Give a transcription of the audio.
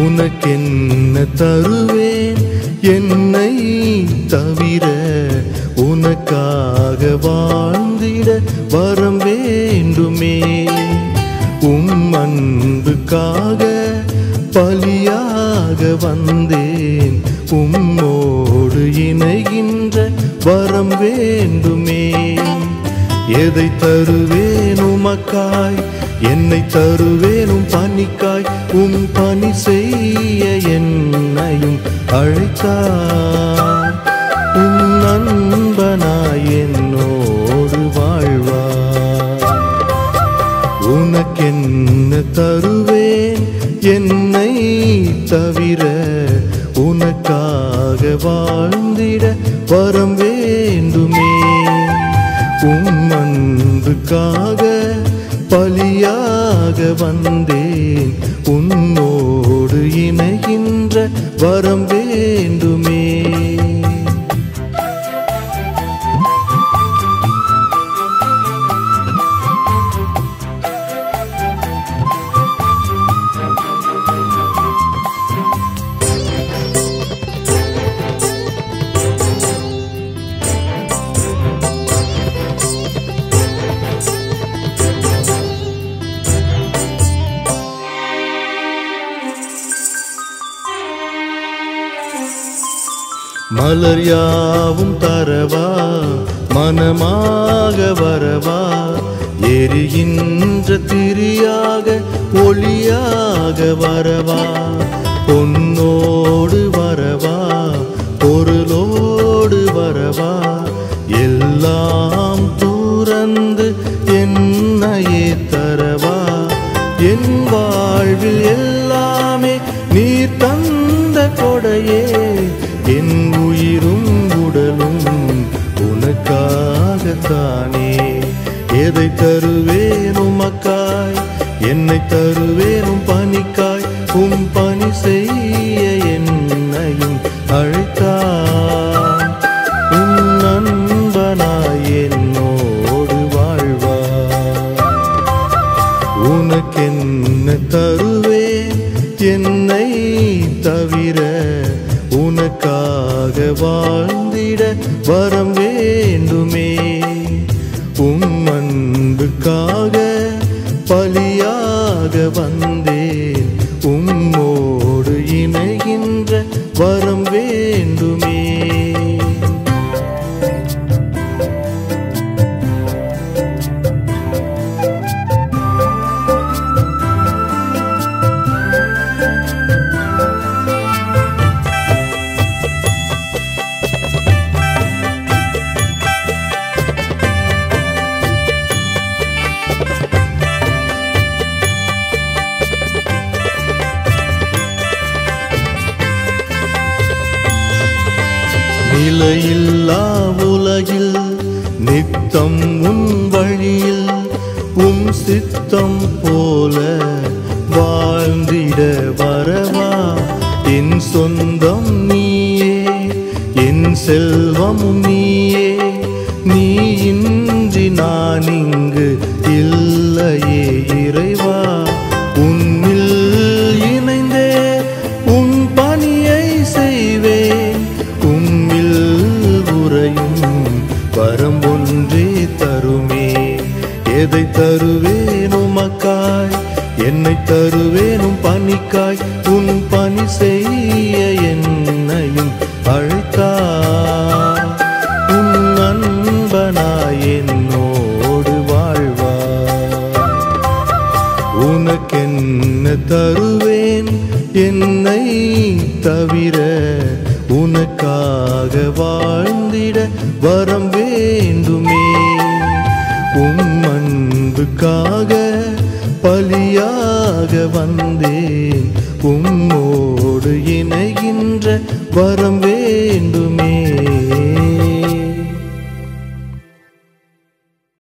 உனக்கென்ன தருவேன் என்னை தவிர உனக்காக வாழ்ந்திட வரம் வேண்டுமே உம் அன்புக்காக பலியாக வந்தேன் உம்மோடு இணைகின்ற வரம் வேண்டுமே எதை தருவேன் உமக்காய் என்னை தருவேனும் பணிக்காய் உம் பணி செய்ய என்னையும் அழைத்தாய் உன் நண்பனாய் என்னோடு வாழ்வாய் உனக்கென்ன தருவேன் என்னை தவிர உனக்காக வாழ்ந்திட வரம் வேண்டுமே உம் அன்புக்காக பலியாக வந்தேன் உன்னோடு இணைகின்ற வரம் வேண்டுமே மலர் யாவும் தரவா மனமாக வரவா எரிகின்ற திரியாக ஒளியாக வரவா பொன்னோடு வரவா பொருளோடு வரவா எல்லாம் துறந்து என்னையே தரவா என் வாழ்வில் எல்லாமே நீர் தந்த கொடையே என் உயிரும் உடலும் உனக்காகத்தானே எதை தருவேன் உமக்காய் என்னை தருவேனும் பணிக்காய் உம் பணி செய்ய என்னையும் அழைத்தாய் உன் நண்பனாய் என்னோடு வாழ்வாய் உனக்கென்ன தருவேன் என்னை தவிர உனக்காக வாழ்ந்திட வரம் வேண்டுமே உம் அன்புக்காக பலியாக வந்தேன் உம்மோடு இணைகின்ற வரம் வேண்டுமே நிலையில்லா உலகில் நித்தம் உன் வழியில் உம் சித்தம் போல வாழ்ந்திட வரவா என் சொந்தம் நீயே என் செல்வமும் நீயே நீ இன்றி நான் இங்கு இல்லையே இறைவா உன்னில் இணைந்தே உன் பணியை செய்வேன் உம்மில் உறையும் வரம் ஒன்றே தருமே எதை தருவேன் உமக்காய் என்னை தருவேனும் பணிக்காய் உன் பணி செய்ய என்னையும் அழைத்தாய் உன் நண்பனாய் என்னோடு வாழ்வாய் உனக்கென்ன தருவேன் என்னை தவிர உனக்காக வாழ்ந்திட வரம் வேண்டுமே உம் அன்புக்காக பலியாக வந்தேன் உம்மோடு இணைகின்ற வரம் வேண்டுமே